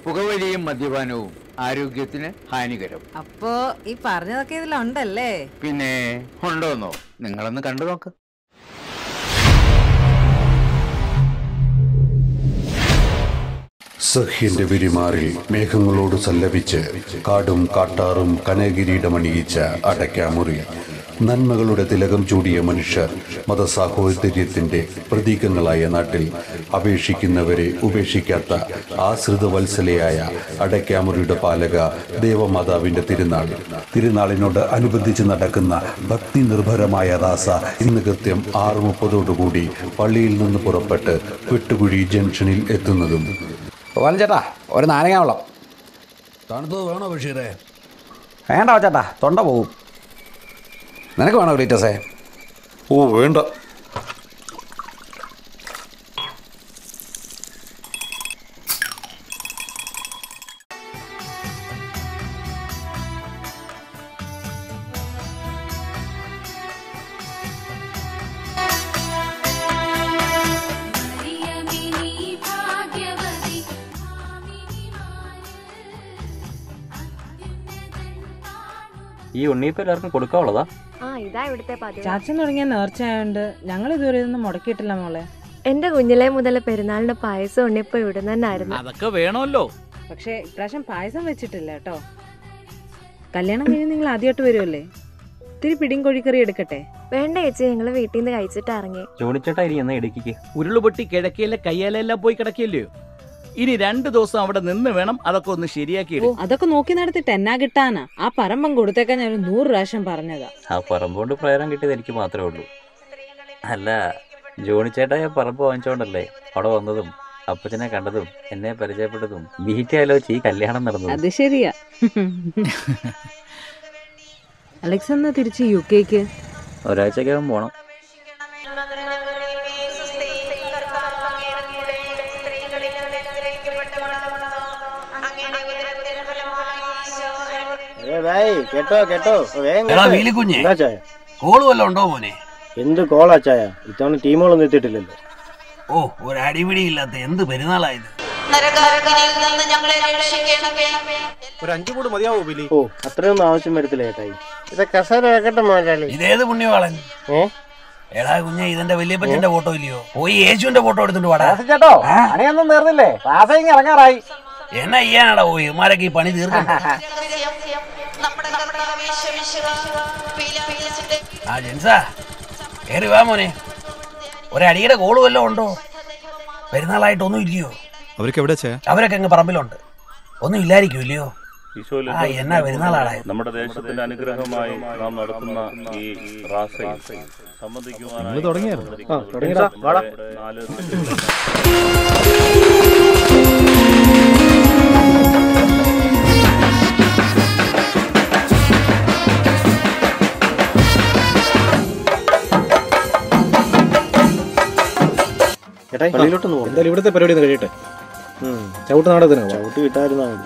പുകവലിയും മദ്യപാനവും ആരോഗ്യത്തിന് ഹാനികരം അപ്പോ ഈ പറഞ്ഞതൊക്കെ ഇതിലുണ്ടല്ലേ പിന്നെ ഉണ്ടോന്നോ നിങ്ങളൊന്ന് കണ്ടു നോക്ക് സഹ്യന്റെ പെരുമാറിൽ മേഘങ്ങളോട് സല്ലപിച്ച് കാടും കാട്ടാറും കനകിരീടമണിയിച്ച അടയ്ക്കാമുറി നന്മകളുടെ തിലകം ചൂടിയ മനുഷ്യർ മതസാഹോദര്യത്തിന്റെ പ്രതീകങ്ങളായ നാട്ടിൽ അപേക്ഷിക്കുന്നവരെ ഉപേക്ഷിക്കാത്ത ആശ്രിത വത്സലയായ അടയ്ക്കാമുറിയുടെ പാലക ദേവമാതാവിന്റെ തിരുനാൾ തിരുനാളിനോട് അനുബന്ധിച്ച് നടക്കുന്ന ഭക്തി നിർഭരമായ ദാസ ഇന്ന് കൃത്യം ആറ് മുപ്പതോടുകൂടി പള്ളിയിൽ നിന്ന് പുറപ്പെട്ട് വെട്ടുകുഴി ജംഗ്ഷനിൽ എത്തുന്നതും ചേട്ടാ ഒരു നാരങ്ങ വെള്ളം തണുത്തത് വേണോ ബഷീറേ വേണ്ട ചേട്ടാ തൊണ്ട പോവും നിനക്ക് വേണോ ഗ്രീറ്റസേ ഓ വേണ്ട മറിയമിനി ഭാഗ്യവതി ഭാമിനി അത്യുന്നതൻ കാണുക ഈ ഉണ്ണിയപ്പം എല്ലാവർക്കും കൊടുക്കാനുള്ളതാ ആ ഇതാ ഇവിടുത്തെ പതിവ് ചാച്ചൻ തുടങ്ങിയ നേർച്ച ആയതുകൊണ്ട് ഞങ്ങൾ ഇതുവരെ ഇതൊന്നും മുടക്കിയിട്ടില്ല മോളെ എന്റെ കുഞ്ഞിലെ മുതൽ പെരുന്നാളിന് പായസം ഉണ്ണിയപ്പം ഇവിടെ തന്നെയായിരുന്നു അതൊക്കെ വേണമല്ലോ പക്ഷെ ഇപ്രാവശ്യം പായസം വെച്ചിട്ടില്ല കേട്ടോ കല്യാണം കഴിഞ്ഞ് നിങ്ങൾ ആദ്യമായിട്ട് വരുമല്ലേ ഇത്തിരി പിടിയും കോഴിക്കറി എടുക്കട്ടെ വേണ്ട ചേച്ചി ഞങ്ങള് വീട്ടിൽ നിന്ന് കഴിച്ചിട്ട് ഇറങ്ങി ജോണിച്ചേട്ടാ ഇനി എന്നാ ഇടുക്കിക്ക് ഉരുളുപൊട്ടി കിഴക്കയിലെ കയ്യാലെല്ലാം പോയി കിടക്കില്ലയോ ഇനി രണ്ടു ദിവസം അവിടെ നിന്ന് വേണം അതൊക്കെ ഒന്ന് ശരിയാക്കി ഓ അതൊക്കെ നോക്കി നടത്തിട്ട് എന്നാ കിട്ടാനാ ആ പറമ്പം കൊടുത്തേക്കാൻ ഞാൻ ഒരു നൂറ് പ്രാവശ്യം പറഞ്ഞതാ ആ പറമ്പ് കൊണ്ട് പ്രേരം കിട്ടിയത് എനിക്ക് മാത്രമേ ഉള്ളൂ അല്ല ജോണിച്ചേട്ടാ ഞാൻ പറമ്പ് വാങ്ങിച്ചോണ്ടല്ലേ അവിടെ വന്നതും അപ്പച്ചനെ കണ്ടതും എന്നെ പരിചയപ്പെട്ടതും വീട്ടിൽ ആലോചിച്ച് ഈ കല്യാണം നടന്നതും അത് ശരിയാ അലക്സ് എന്നാ തിരിച്ച് യു കെക്ക് ഒരാഴ്ചക്കകം പോണം കേട്ടോ കേട്ടോ വേഗം എടാ കേട്ടോ. വീലിക്കുഞ്ഞെ എന്താ ചായ കോള് വല്ലതും ഉണ്ടോ മോനെ എന്ത് കോളാ ചായ ഇത്തവണ ടീമുകളൊന്നും എത്തിയിട്ടില്ലല്ലോ ഓ ഒരു അടിപിടി ഇല്ലാത്ത എന്ത് പെരുന്നാളായത് ഒരു അഞ്ചു കൂട് മതിയാവോ ബിലി ഓ അത്രയൊന്നും ആവശ്യം വരത്തില്ല ചേട്ടായി ഇത് കസേര വെക്കട്ടെ മോലാളി ഇതേത് പുണ്യവാളൻ ഏ എടാ കുഞ്ഞെ ഇതിന്റെ വലിയപ്പച്ചന്റെ ഫോട്ടോ ഇല്ലയോ പോയി യേശുവിന്റെ ഫോട്ടോ എടുത്തിട്ട് വാടാ ചേട്ടോ പണിയൊന്നും തീർന്നില്ലേ ക്ലാസ്സിങ് ഇറങ്ങാറായി എന്നാ ചെയ്യാനാടാ പോയി ഇമാരൊക്കെ ഈ പണി തീർക്കണ്ട ആ ജെൻസാ കേറി വാ മോനെ ഒരടിയുടെ കോള് വല്ലതും ഉണ്ടോ പെരുന്നാളായിട്ടൊന്നും ഇല്ലയോ അവർക്ക് എവിടെ ചേ അവരൊക്കെ അങ്ങ് പറമ്പിലുണ്ട് ഒന്നും ഇല്ലായിരിക്കും ഇല്ലയോ ആ എന്നാ പെരുന്നാളാടാ നമ്മുടെ ദേശത്തിന്റെ അനുഗ്രഹമായി നാം നടത്തുന്ന ഈ റാസയിൽ നിങ്ങൾ തുടങ്ങിയായിരുന്നു ആ തുടങ്ങിയതാ വാടാ നാല് ചേട്ടായി പള്ളിയിലോട്ടൊന്ന് പോകും എന്തായാലും ഇവിടുത്തെ പരിപാടി ഒന്ന് കഴിയട്ടെ ചവിട്ട് നാടകത്തിനാ ചവിട്ട് കിട്ടാതിരുന്നാ മതി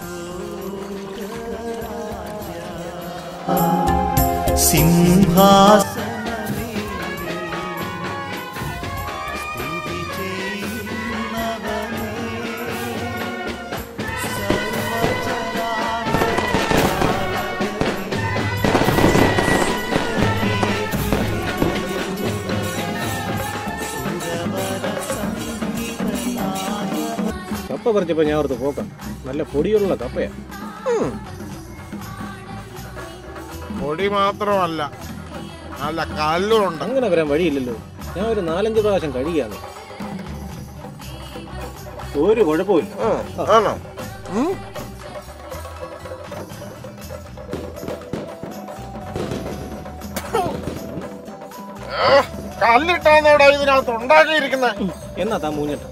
കപ്പ പറിച്ചപ്പോ ഞാൻ ഓർത്ത് പോക്കാം നല്ല പൊടിയുള്ള കപ്പയാ പൊടി മാത്രമല്ല നല്ല കല്ലുണ്ട് അങ്ങനെ വരാൻ വഴിയില്ലല്ലോ ഞാൻ ഒരു നാലഞ്ച് പ്രാവശ്യം കഴിയാണ് ഒരു കുഴപ്പമില്ല ആണോ കല്ലിട്ടാന്നോടാ ഇതിനകത്ത് ഉണ്ടാക്കിയിരിക്കുന്നത് എന്നാ താ മൂഞ്ഞിട്ട്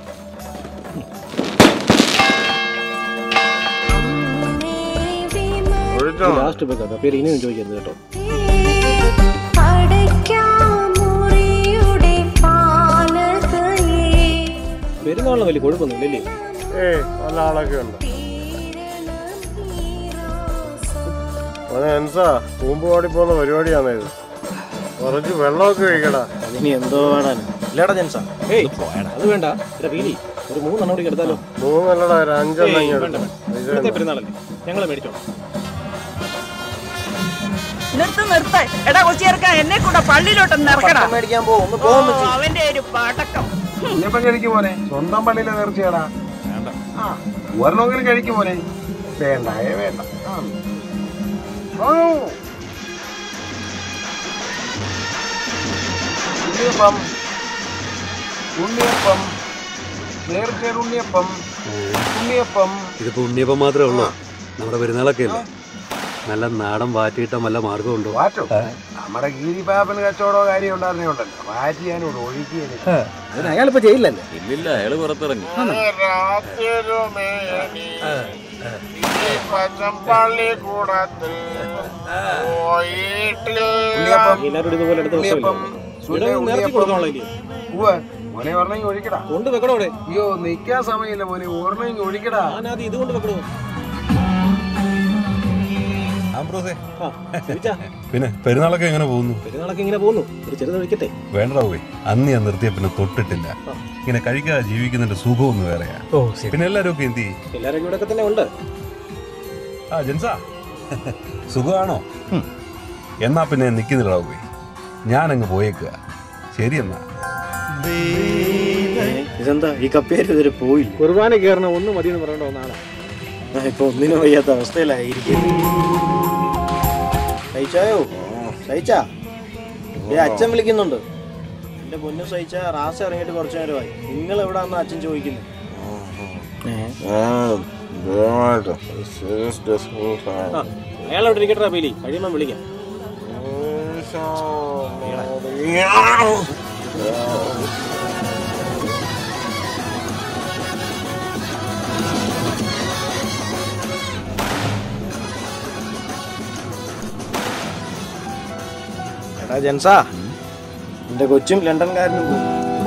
ലാസ്റ്റ് പോയി പേര് ഇനിയും ചോദിക്കരുത് കേട്ടോ അടയ്ക്കാമുറിയുടെ പാലകയേ പെരുന്നാളിന് വലിയ കുഴപ്പമൊന്നുമില്ലല്ലേ ഏയ് നല്ല ആളൊക്കെ ഉണ്ട് എൻസാ കൂമ്പ് പാടി പോകുന്ന പരിപാടിയാണോ ഇത് കുറച്ച് വെള്ളമൊക്കെ കഴിക്കടാ അതിനി എന്തോ വേണം ഇല്ലടാ ജൻസാ ഏയ് അത് വേണ്ട ഇത്ര പീലി ഒരു മൂന്നെണ്ണം കൂടി എടുത്താലോ മൂന്നല്ലടാ ഒരു അഞ്ചെണ്ണം ഇങ്ങ് എടുത്തോ. ഇന്നത്തെ പെരുന്നാളല്ലേ ഞങ്ങൾ മേടിച്ചോളാം നിർത്ത് നിർത്ത് എടാ കൊച്ചിയർക്ക എന്നെ കൂടെ പള്ളിയിലോട്ടൊന്ന് ഇറക്കടാ മേടിക്കാൻ പോകും ഒന്ന് ഓ, അവന്റെ ഒരു പടക്കം ഇനിയിപ്പം കഴിക്കും മോനെ സ്വന്തം പള്ളിയിലെ നേർച്ചയാടാ ആ ഒരെണ്ണമെങ്കിലും കഴിക്കും മോനെ വേണ്ട ഏ വേണ്ട ആ. ഓ. ഉണ്ണിയപ്പം ഉണ്ണിയപ്പം നേർച്ചയുടെ ഉണ്ണിയപ്പം ഉണ്ണിയപ്പം ഇതിപ്പോ ഉണ്ണിയപ്പം മാത്രമേ ഉള്ളൂ നമ്മുടെ പെരുന്നാളൊക്കെ അല്ലേ നല്ല നാടൻ വാറ്റിയിട്ട നല്ല മാർഗമുണ്ടോ വാറ്റോ നമ്മുടെ ഗീരിപ്പാപ്പന് കച്ചവടമോ കാര്യം ഉണ്ടായിരുന്നേ ഉണ്ടല്ലോ വാറ്റ് ചെയ്യാനോട് ഒഴിക്കുകയാണ് അതിന് അയാളിപ്പോ ചെയ്യില്ലല്ലേ ഇല്ലില്ല അയാള് പുറത്തിറങ്ങി എല്ലാവരും ഇതുപോലെ എടുത്ത് ഉണ്ണിയപ്പം ഇവിടെ നേരത്തെ കൊടുക്കാനുള്ളതല്ലേ ഉവ്വ് മോനെ ഒരെണ്ണം ഒഴിക്കടാ കൊണ്ട് വെക്കണോ അവിടെ അയ്യോ നിക്കാൻ സമയമില്ല മോനെ ഒരെണ്ണം ഒഴിക്കടാ ഞാനത് ഇതുകൊണ്ട് വെക്കണോ പിന്നെ പെരുന്നാളൊക്കെ എങ്ങനെ പോകുന്നു പെരുന്നാളൊക്കെ ഇങ്ങനെ പോകുന്നു ഒരു ചെറുത് കഴിക്കട്ടെ വേണ്ട പോയി അന്ന് ഞാൻ നിർത്തിയ പിന്നെ തൊട്ടിട്ടില്ല ഇങ്ങനെ കഴിക്കാതെ ജീവിക്കുന്നതിന്റെ സുഖമൊന്നും വേറെയാ ഓ പിന്നെ എല്ലാരും ഒക്കെ എന്തി എല്ലാവരും ഇവിടെ തന്നെ ഉണ്ട് ആ ജൻസാ സുഖമാണോ ഹും. എന്നാ പിന്നെ നിക്കുന്നില്ലടാ പോയി ഞാനങ്ങ് പോയേക്കുക ശരി എന്നാ ഇതെന്താ ഈ കപ്പേര് ഇതുവരെ പോയില്ല കുർബാന കയറണം ഒന്ന് മതിയെന്ന് പറയണ്ടോ നാളെ ഇപ്പൊ ഒന്നിനും വയ്യാത്ത അവസ്ഥയിലായിരിക്കും സഹിച്ചായോ സഹിച്ചാ ഏ അച്ഛൻ വിളിക്കുന്നുണ്ട് എന്റെ പൊന്നു സഹിച്ച റാസ ഇറങ്ങിയിട്ട് കുറച്ചു നേരമായി നിങ്ങൾ എവിടാന്ന് അച്ഛൻ ചോദിക്കുന്നു അയാൾ അവിടെ ഇരിക്കട്ടെ പീലി കഴിയുമ്പോ വിളിക്കാം എടാ ജൻസാ എന്റെ കൊച്ചും ലണ്ടൻകാരനും പോകും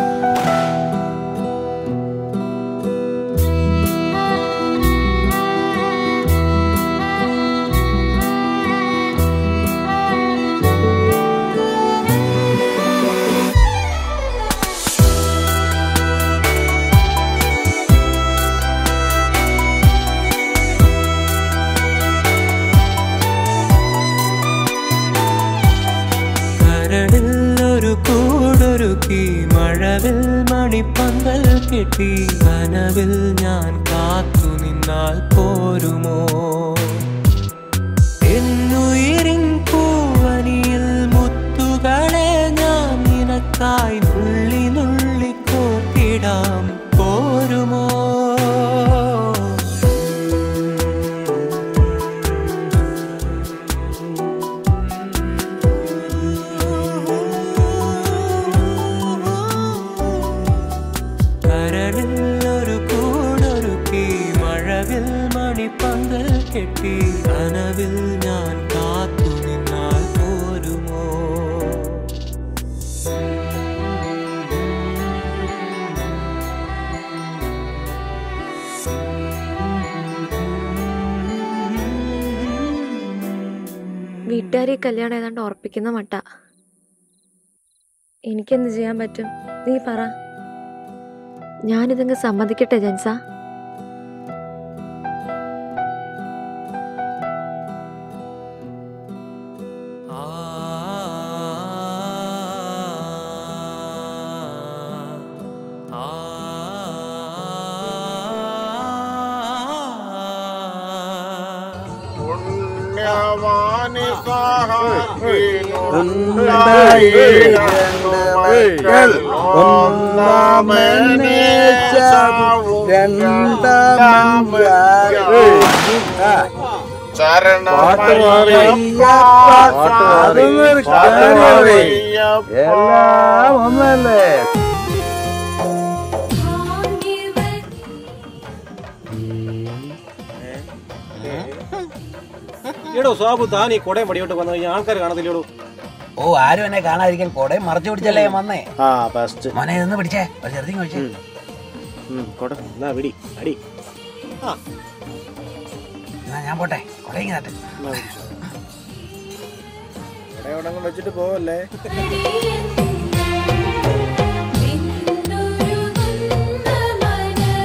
കരടിൽ ഒരു കൂടൊരുക്കി മഴവിൽ മണിപ്പന്തൽ കെട്ടി കനവിൽ ഞാൻ കാത്തു നിന്നാൽ പോരുമോ എന്നുയിരിൻ പൂവനിയിൽ മുത്തുകളെ ഞാൻ നിനക്കായി നുള്ളി നുള്ളി കോർത്തിടാം പോരുമോ കരടിൽ ഒരു കൂടൊരുക്കി മഴവിൽ മണിപ്പന്തൽ കെട്ടി കനവിൽ ഞാൻ കാത്തു നിന്നാൽ പോരുമോ വീട്ടുകാർ ഈ കല്യാണം ഏതാണ്ട് ഉറപ്പിക്കുന്ന മട്ട എനിക്കെന്ത് ചെയ്യാൻ പറ്റും നീ പറ ഞാനിതങ്ങ് സമ്മതിക്കട്ടെ ജൻസ എല്ലാം ഒന്നല്ലേ എടോ സാബു താൻ ഈ കൊടയും പടിയോട്ട് വന്നു കഴിഞ്ഞാൽ ആൾക്കാർ കാണത്തില്ലടോ ഓ ആരും എന്നെ കാണാതിരിക്കാൻ കൊടയും മറച്ചു പിടിച്ചല്ലേ ഞാൻ വന്നേ ആ ഫസ്റ്റ് മോനെ ഇതൊന്ന് പിടിച്ചേ ഒരു ചെറുതി കഴിച്ചേ കൊട എന്നാ പിടി അടി ആ എന്നാ ഞാൻ പോട്ടെ കൊടയും നാട്ടെ എന്നാ പിടിച്ചോ. കൊട എവിടെ അങ്ങ് വെച്ചിട്ട് പോവല്ലേ നിന്നുരുകുന്ന മനസ്സ്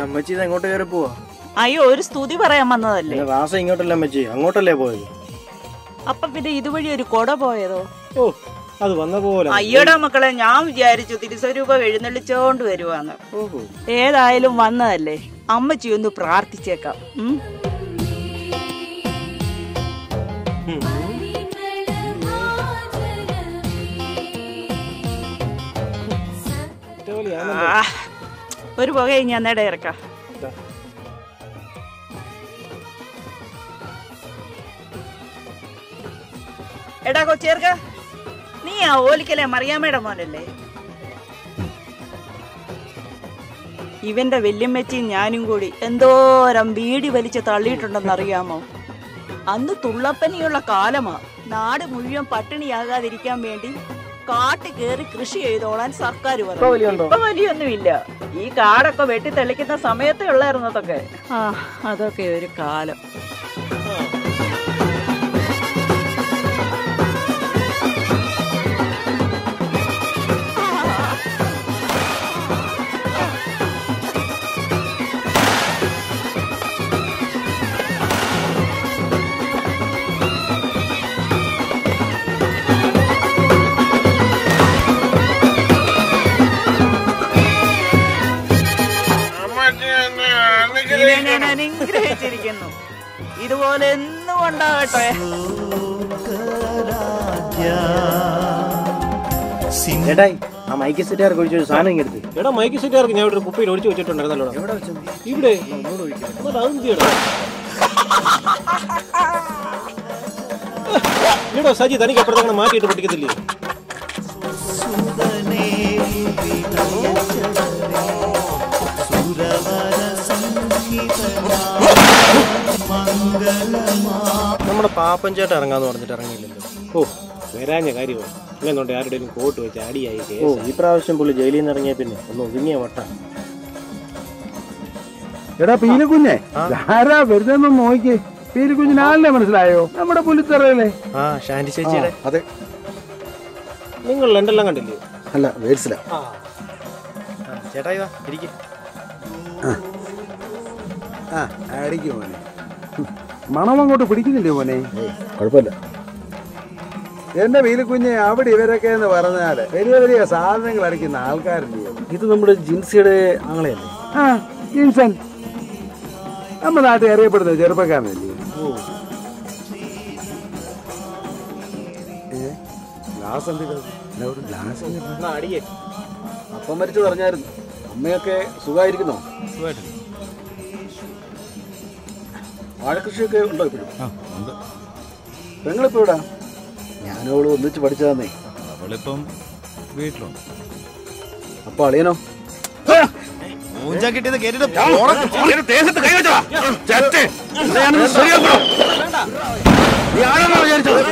അമ്മച്ചി ഇത് എങ്ങോട്ട് കയറി പോവാ അയ്യോ ഒരു സ്തുതി പറയാൻ വന്നതല്ലേ പിന്നെ റാസ ഇങ്ങോട്ടല്ലേ അമ്മച്ചി അങ്ങോട്ടല്ലേ പോയത് അപ്പൊ പിന്നെ ഇതുവഴി ഒരു കൊട പോയതോ ഓ അത് വന്ന പോലെ അയ്യോടാ മക്കളെ ഞാൻ വിചാരിച്ചു തിരുസ്വരൂപം എഴുന്നള്ളിച്ചോണ്ട് വരുവാന്ന് ഓഹോ ഏതായാലും വന്നതല്ലേ അമ്മച്ചി ഒന്ന് പ്രാർത്ഥിച്ചേക്കാം ഉം? ആ, ഒരു പുകയും ഞാൻ നേടെ ഇറക്കാം എടാ കൊച്ചേർക്ക നീ ആ ഓലിക്കലെ മറിയാമ്മയുടെ മോനല്ലേ ഇവന്റെ വല്യമ്മച്ചിയും ഞാനും കൂടി എന്തോരം ബീഡി വലിച്ച് തള്ളിയിട്ടുണ്ടെന്നറിയാമോ അന്ന് തുള്ളപ്പനിയുള്ള കാലമാ നാട് മുഴുവൻ പട്ടിണിയാകാതിരിക്കാൻ വേണ്ടി കാട്ട് കയറി കൃഷി ചെയ്തോളാൻ സർക്കാർ ഇപ്പൊ വലിയുണ്ടോ? ഇപ്പൊ വലിയൊന്നുമില്ല ഈ കാടൊക്കെ വെട്ടി തെളിക്കുന്ന സമയത്തേ ഉള്ളായിരുന്നു അതൊക്കെ ആ അതൊക്കെ ഒരു കാലം ഇതിനെ ഞാൻ അനുഗ്രഹിച്ചിരിക്കുന്നു ഇതുപോലെ എന്നും ഉണ്ടാകട്ടെ ചേട്ടായി ആ മൈക്ക് സെറ്റുകാർക്ക് ഒഴിച്ചൊരു സാധനം ഇങ്ങെടുത്ത് എടാ മൈക്ക് സെറ്റുകാർക്ക് ഞാൻ ഇവിടെ ഒരു കുപ്പിയിൽ ഒഴിച്ചു വെച്ചിട്ടുണ്ടായിരുന്നല്ലോ എവിടെ വെച്ചു ഇവിടെ എന്നിട്ട് അത് എന്ത് ചെയ്യണം ഇവിടെ സജി തനിക്ക് അപ്പുറത്തങ്ങനെ മാറ്റിയിട്ട് പൊട്ടിക്കത്തില്ലേ നമ്മുടെ പാപ്പൻ ചേട്ടൻ ഇറങ്ങാന്ന് പറഞ്ഞിട്ട് ഇറങ്ങിയില്ലല്ലോ ഓ വരാഞ്ഞ കാര്യമാണ് ഇല്ലെന്നുണ്ട് ആരുടെയും കോട്ട് വെച്ച് അടിയായി ഓ കേസ് ഈ പ്രാവശ്യം പുള്ളി ജയിലിൽ നിന്ന് ഇറങ്ങിയ പിന്നെ ഒന്ന് ഒതുങ്ങിയ വട്ട എടാ പീലിക്കുഞ്ഞെ ആരാ വരുന്നെന്ന് നോക്കി പീലിക്കുഞ്ഞിന് ആളിനെ മനസ്സിലായോ നമ്മുടെ പുലിത്തറയിലെ ആ ഷാൻഡി ചേച്ചിയുടെ അതെ നിങ്ങൾ ലണ്ടനിലും കണ്ടില്ലേ അല്ല വേഴ്സില ആ, ചേട്ടായി വാ ഇരിക്കും ആ ആയിരിക്കും മോനെ ഹും. മണം അങ്ങോട്ട് പിടിക്കുന്നില്ലേ മോനെ കുഴപ്പമില്ല എന്റെ വീലുകുഞ്ഞ് അവിടെ ഇവരൊക്കെ എന്ന് പറഞ്ഞാല് വലിയ വലിയ സാധനങ്ങൾ അടിക്കുന്ന ആൾക്കാരില്ലയോ ഇത് നമ്മുടെ ജിൻസിയുടെ ആങ്ങളെയല്ലേ ആ ജിൻസൺ നമ്മുടെ നാട്ടിൽ അറിയപ്പെടുന്ന ചെറുപ്പക്കാരനല്ലേ ഗ്ലാസ് എന്തിനാ ഗ്ലാസ് എന്നാ അടിയേ അപ്പം മരിച്ചു പറഞ്ഞായിരുന്നു അമ്മയൊക്കെ സുഖമായിരിക്കുന്നോ വാഴകൃഷിയൊക്കെ ഉണ്ടോ ഇപ്പോഴും പെങ്ങളിപ്പോ ഇവിടാ ഞാനവള് ഒന്നിച്ച് പഠിച്ചതാന്നേ അവളിപ്പം വീട്ടിലുണ്ട് അപ്പൊ അളിയനോ ഊഞ്ചാ കിട്ടിയത് കേട്ടിട്ട് ദേശത്ത് കൈവച്ചോ ചത്ത് ഞാനൊന്ന് ശരിയാക്കണോ നീ ആരാണോ വിചാരിച്ചത്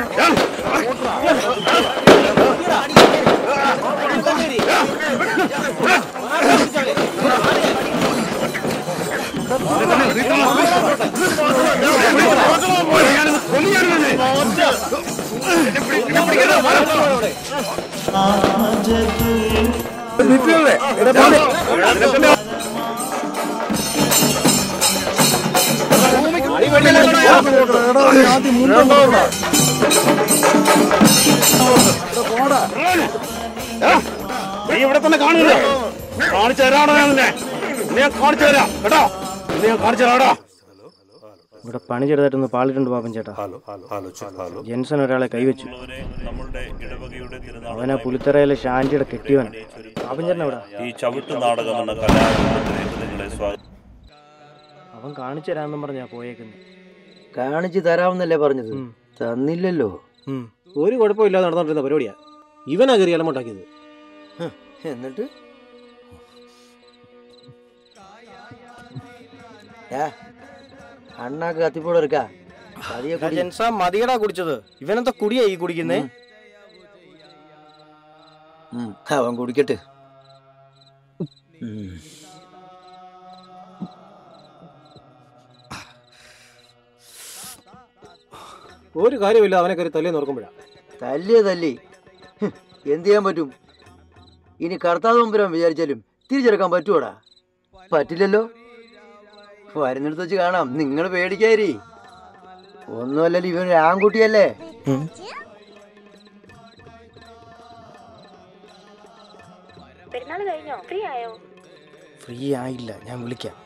നീ ഇവിടെ തന്നെ കാണില്ല കാണിച്ചു തരാണോ ഞാൻ നിന്നെ നിന്നെ ഞാൻ കാണിച്ചു തരാം കേട്ടോ നിന്നെ ഞാൻ കാണിച്ചു തരാടാ ഇവിടെ പണി ചെറുതായിട്ടൊന്ന് പാളിട്ടുണ്ട് പാപ്പൻ ചേട്ടാ ജെൻസൺ ഒരാളെ കൈവച്ചു അവനാ പുലിത്തറയിലെ ഷാൻജിയുടെ കെട്ടിയവൻ പാപ്പൻ ചേട്ടൻ എവിടാ ഈ ചവിട്ട് നാടകം എന്ന കലാരൂപത്തിലേക്ക് നിങ്ങളെ സ്വാഗതം അവൻ കാണിച്ചു തരാമെന്നും പറഞ്ഞാ പോയേക്കുന്നത് കാണിച്ചു തരാമെന്നല്ലേ പറഞ്ഞത് തന്നില്ലല്ലോ ഒരു കുഴപ്പമില്ലാതെ നടന്നോണ്ടിരുന്ന പരിപാടിയാ ഇവനാ കയറി ഇളമുണ്ടാക്കിയത് എന്നിട്ട് അണ്ണാക്ക് കത്തിപ്പോടെ എടുക്കാ പതിയെ കുടി. ജെൻസ മതിയടാ കുടിച്ചത് ഇവനെന്താ കുടിയാ ഈ കുടിക്കുന്നേ ഉം, അവൻ കുടിക്കട്ടെ ഉം. ഒരു കാര്യമില്ല അവനെ കയറി തല്ലേ നോക്കുമ്പോഴാ തല്ലിയ തല്ലി ഹ്, എന്ത് ചെയ്യാൻ പറ്റും ഇനി കർത്താവ് മുമ്പിരാൻ വിചാരിച്ചാലും തിരിച്ചെടുക്കാൻ പറ്റുമോടാ പറ്റില്ലല്ലോ വരുന്നിടത്ത് വെച്ച് കാണാം നിങ്ങൾ പേടിക്കാരി ഒന്നുമല്ലല്ലോ ഇവൻ ഒരു ആൺകുട്ടിയല്ലേ പെരുന്നാൾ കഴിഞ്ഞോ ഫ്രീ ആയോ ഫ്രീ ആയില്ല ഞാൻ വിളിക്കാം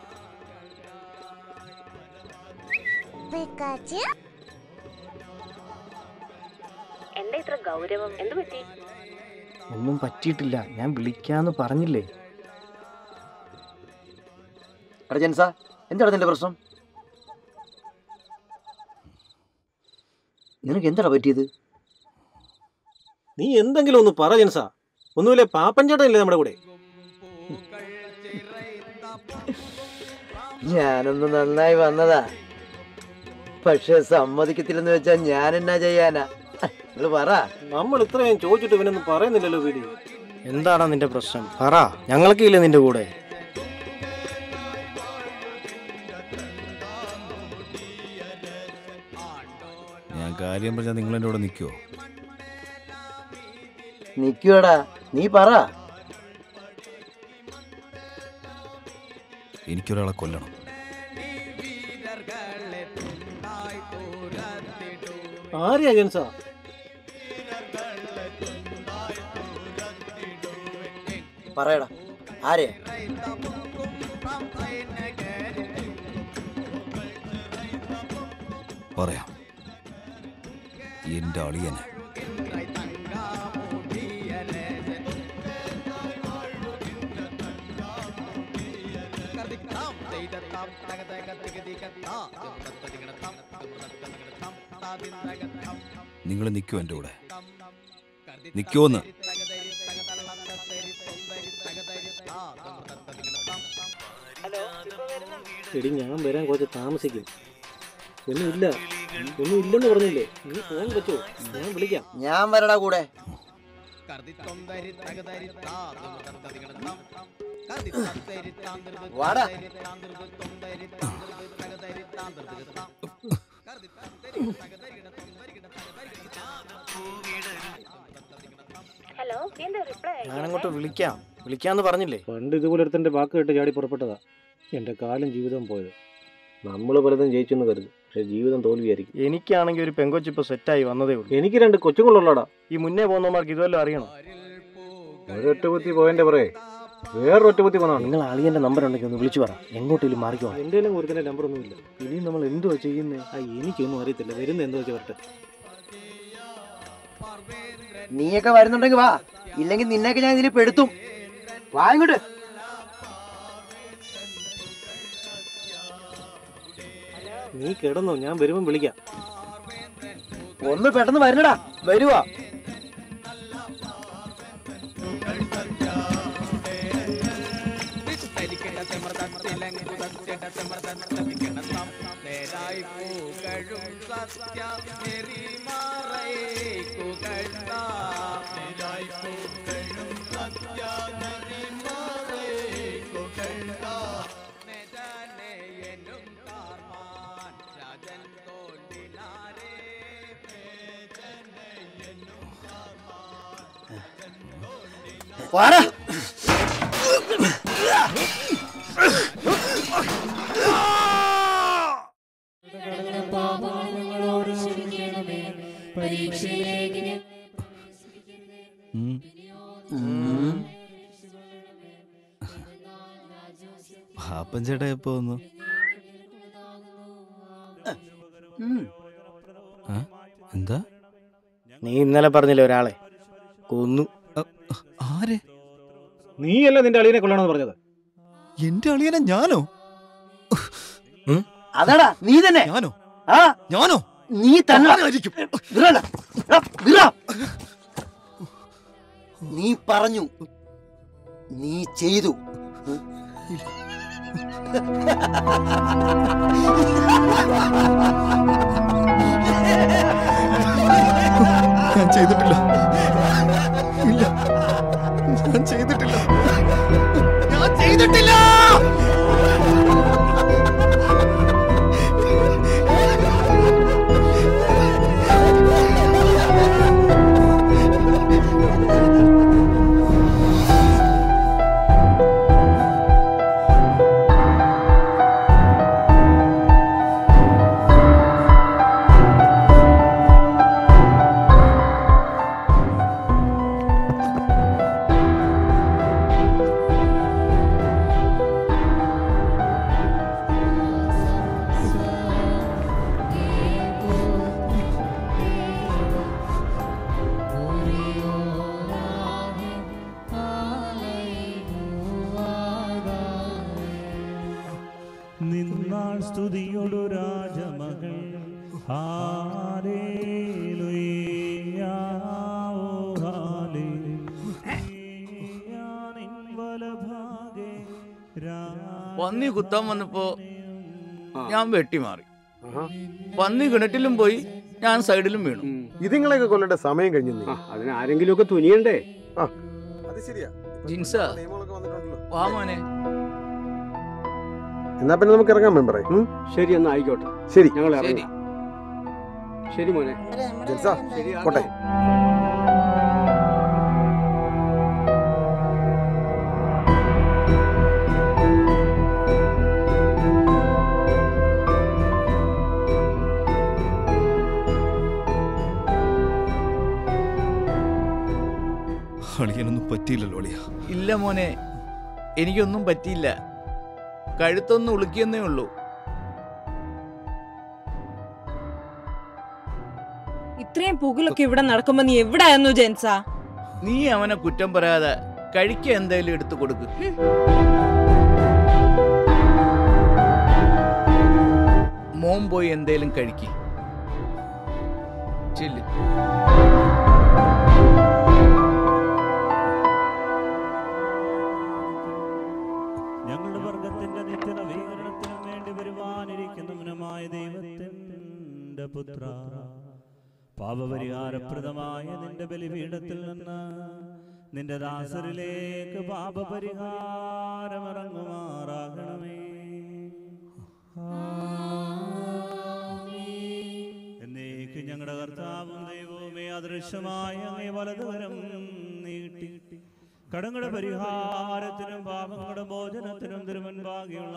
എന്താ ഇത്ര ഗൗരവം എന്ത് പറ്റി ഒന്നും പറ്റിയിട്ടില്ല ഞാൻ വിളിക്കാന്ന് പറഞ്ഞില്ലേ എടാ ജെൻസാ എന്താണ് നിന്റെ പ്രശ്നം നിനക്ക് എന്താടാ പറ്റിയത് നീ എന്തെങ്കിലും ഒന്ന് പറ ജൻസാ ഒന്നുമില്ലേ പാപ്പൻ ചേട്ടനില്ലേ നമ്മുടെ കൂടെ ഞാനൊന്ന് നന്നായി വന്നതാ പക്ഷെ സമ്മതിക്കത്തില്ലെന്ന് വെച്ചാ ഞാൻ എന്നാ ചെയ്യാനാ നിങ്ങൾ പറ നമ്മൾ ഇത്രയും ചോദിച്ചിട്ട് ഇവനൊന്നും പറയുന്നില്ലല്ലോ വീടി എന്താടാ നിന്റെ പ്രശ്നം പറ ഞങ്ങളൊക്കെ ഇല്ലേ നിന്റെ കൂടെ ഞാൻ കാര്യം പറഞ്ഞാൽ നിങ്ങൾ എൻ്റെ കൂടെ നിൽക്കുമോ നിക്കുവടാ നീ പറ എനിക്കൊരാളെ കൊല്ലണം ആരെയാ ജൻസാ പറയടാ ആരെയാ പറയാം എൻ്റെ അളിയനെ നിങ്ങൾ നിൽക്കുമോ എൻ്റെ കൂടെ നിൽക്കുമോന്ന് എടി ഞാൻ വരാൻ കുറച്ച് താമസിക്കും ഒന്നും ഇല്ല ഒന്നും ഇല്ലെന്ന് പറഞ്ഞില്ലേ നീ ഫോൺ വെച്ചോ ഞാൻ വിളിക്കാം ഞാൻ വരടാ കൂടെ വാടാ ഹലോ എന്താ റിപ്ലൈ ഞാനങ്ങോട്ട് വിളിക്കാം വിളിക്കാന്ന് പറഞ്ഞില്ലേ പണ്ട് ഇതുപോലെ ഒരുത്തൻ്റെ വാക്ക് കേട്ട് ചാടി പുറപ്പെട്ടതാ എൻ്റെ കാലം ജീവിതം പോയത് നമ്മൾ പലതും ജയിച്ചെന്ന് കരുതും പക്ഷെ ജീവിതം തോൽവിയായിരിക്കും എനിക്കാണെങ്കിൽ ഒരു പെങ്കൊച്ച് ഇപ്പൊ സെറ്റായി വന്നതേ ഉള്ളൂ എനിക്ക് രണ്ട് കൊച്ചുങ്ങളുള്ളടാ ഈ മുന്നേ പോകുന്നവന്മാർക്ക് ഇതുവല്ലോ അറിയണം ഒരൊറ്റ ബുദ്ധി പോയതിന്റെ പറയേ വേറൊറ്റ ബുദ്ധി വന്നാണ് നിങ്ങൾ അളിയന്റെ നമ്പർ ഉണ്ടെങ്കിൽ ഒന്ന് വിളിച്ചു പറ എങ്ങോട്ടേലും മാറിക്കോ എൻ്റെ ഒരുത്തൻ്റെ നമ്പർ ഒന്നുമില്ല ഇനി നമ്മൾ എന്തുവാ ചെയ്യുന്നേ ആ എനിക്കൊന്നും അറിയത്തില്ല വരുന്ന എന്തോ വെച്ചാൽ വരട്ടെ നീയൊക്കെ വരുന്നുണ്ടെങ്കിൽ വാ ഇല്ലെങ്കിൽ നിന്നെയൊക്കെ ഞാൻ ഇതിൽ പെടുത്തും വാ ഇങ്ങോട്ട് നീ കിടന്നോ ഞാൻ വരുമ്പം വിളിക്കാം ഒന്ന് പെട്ടെന്ന് വരണടാ വരുവാ വാടാ പാപ്പൻ ചേട്ടാ എപ്പോ വന്നു ആ? എന്താ നീ ഇന്നലെ പറഞ്ഞില്ലേ ഒരാളെ കൊന്നു ആരെ നീയല്ല നിന്റെ അളിയനെ കൊല്ലണമെന്ന് പറഞ്ഞത് എന്റെ അളിയനെ ഞാനോ അതാടാ നീ തന്നെ ഞാനോ ആ ഞാനോ നീ തന്നെ വിറടാ. എടാ, വിറ. നീ പറഞ്ഞു നീ ചെയ്തു ഞാൻ ചെയ്തിട്ടില്ല ഇല്ല ഞാൻ ചെയ്തിട്ടില്ല ഞാൻ ചെയ്തിട്ടില്ല സ്തുതിയൊടു രാജമകൾ ഹാലേലുയ്യ, ഓ ഹാലേലുയ്യ, നിൻ വലഭാഗേ പന്നി കുത്താൻ വന്നപ്പോ ഞാൻ വെട്ടിമാറി പന്നി കിണറ്റിലും പോയി ഞാൻ സൈഡിലും വീണു ഇതിങ്ങളെയൊക്കെ കൊല്ലേണ്ട സമയം കഴിഞ്ഞു അതിന് ആരെങ്കിലും ഒക്കെ തുനിയണ്ടേ ആ അത് ശരിയാ ജിൻസ വാ മോനെ എന്നാ പിന്നെ നമുക്ക് ഇറങ്ങാൻ മെമ്പറേ ശരി എന്നാ ആയിക്കോട്ടെ ശരി ഞങ്ങൾ ശരി. ശരി മോനെ ജൽസ ശരി, പോട്ടെ അളിയനൊന്നും പറ്റിയില്ലല്ലോ അളിയ ഇല്ല മോനെ എനിക്കൊന്നും പറ്റിയില്ല കഴുത്തൊന്ന് ഉളുക്കിയെന്നേ ഉള്ളൂ ഇത്രയും പുകലൊക്കെ ഇവിടെ നടക്കുമ്പോ നീ എവിടായിരുന്നു ജെൻസാ നീ അവനെ കുറ്റം പറയാതെ കഴിക്ക എന്തായാലും എടുത്തു കൊടുക്ക് മോൻ പോയി എന്തേലും കഴിക്ക് ചെല്ല് ഞങ്ങളുടെ വർഗത്തിന്റെ നിത്യനവീകരണത്തിനും വേണ്ടി വരുവാനിരിക്കുന്നവനുമായ ദൈവത്തിന്റെ പുത്ര പാപപരിഹാരപ്രദമായ നിന്റെ ബലിപീഠത്തിൽ നിന്ന് നിന്റെ ദാസരിലേക്ക് പാപപരിഹാരമിറങ്ങുമാറാകണമേ എന്നേക്ക് ഞങ്ങളുടെ കർത്താവും ദൈവവുമേ അദൃശ്യമായ അങ്ങേ വലതുകരം നീട്ടി കടങ്ങളുടെ പരിഹാരത്തിനും പാപങ്ങളുടെ മോചനത്തിനും തിരുവൻപാകിയുള്ള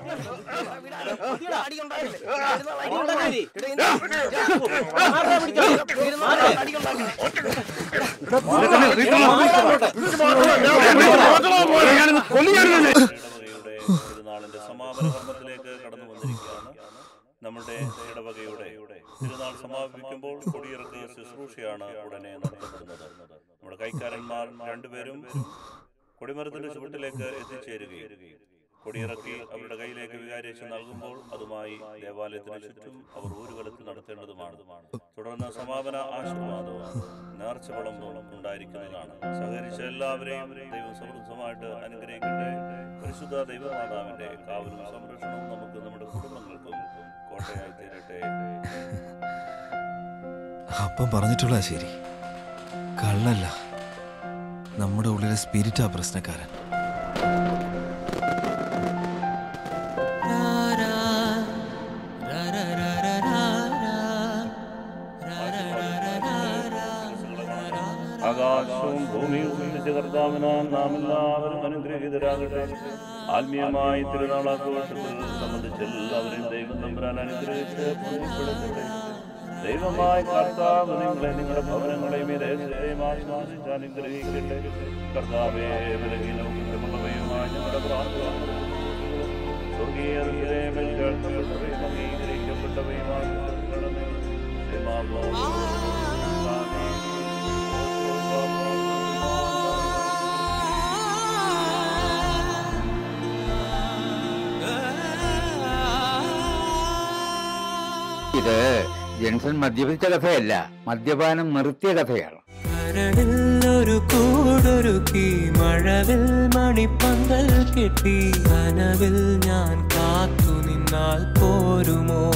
തിരുനാളിന്റെ സമാപന കർമ്മത്തിലേക്ക് കടന്നു വന്നിരിക്കുകയാണ് നമ്മുടെ ഇടവകയുടെ തിരുനാൾ സമാപിക്കുമ്പോൾ കൊടിയിറക്ക് ശുശ്രൂഷയാണ് ഉടനെ നടത്തപ്പെടുന്നത് നമ്മുടെ കൈക്കാരന്മാർ രണ്ടുപേരും കൊടിമരത്തിന്റെ ചുവട്ടിലേക്ക് എത്തിച്ചേരുകയും കൊടിയിറക്കി അവരുടെ കയ്യിലേക്ക് വികാരിച്ച് നൽകുമ്പോൾ അതുമായി ദേവാലയത്തിന് ചുറ്റും അവർ ഊരുകലത്ത് നടത്തേണ്ടതുമാണ് തുടർന്ന് സമാപന ആശീർവാദവും നേർച്ച വിളമ്പും ഉണ്ടായിരിക്കുന്നതാണ് സഹകരിച്ച എല്ലാവരെയും ദൈവം സമൃദ്ധമായിട്ട് അനുഗ്രഹിക്കട്ടെ പരിശുദ്ധ ദൈവമാതാവിന്റെ കാവലും സംരക്ഷണവും നമുക്ക് നമ്മുടെ കുടുംബങ്ങൾക്കും കോട്ടയായി തീരട്ടെ അപ്പം പറഞ്ഞിട്ടുള്ള ശരി കള്ളല്ല നമ്മുടെ ഉള്ളിലെ സ്പിരിറ്റാ പ്രശ്നക്കാരൻ ആകാശവും ഭൂമിയും സൃഷ്ടിച്ച കർത്താവിനാൽ നാം എല്ലാവരും അനുഗ്രഹീതരാകട്ടെ ആത്മീയമായി തിരുനാളാഘോഷത്തിൽ സംബന്ധിച്ച് എല്ലാവരെയും ദൈവം തമ്പുരാൻ അനുഗ്രഹിച്ച് പുണ്യപ്പെടുത്തട്ടെ ദൈവമായ കർത്താവ് നിങ്ങളെ നിങ്ങളുടെ ഭവനങ്ങളെയും ഈ ദേശത്തെയും ആശ്വാസിച്ച് അനുഗ്രഹിക്കട്ടെ കർത്താവേ ബലഹീനവും കുറ്റമുള്ളവയുമായ ഞങ്ങളുടെ പ്രാർത്ഥന സ്വർഗീയ ഹൃദയങ്ങൾ കേൾക്കപ്പെട്ടവയും അംഗീകരിക്കപ്പെട്ടവയുമായ കടമേ ഇത് ജെൻസൺ മദ്യപിച്ച കഥയല്ല മദ്യപാനം നിർത്തിയ കഥയാണ് കരടിൽ ഒരു കൂടൊരുക്കി മഴവിൽ മണിപ്പന്തൽ കെട്ടി കനവിൽ ഞാൻ കാത്തു നിന്നാൽ പോരുമോ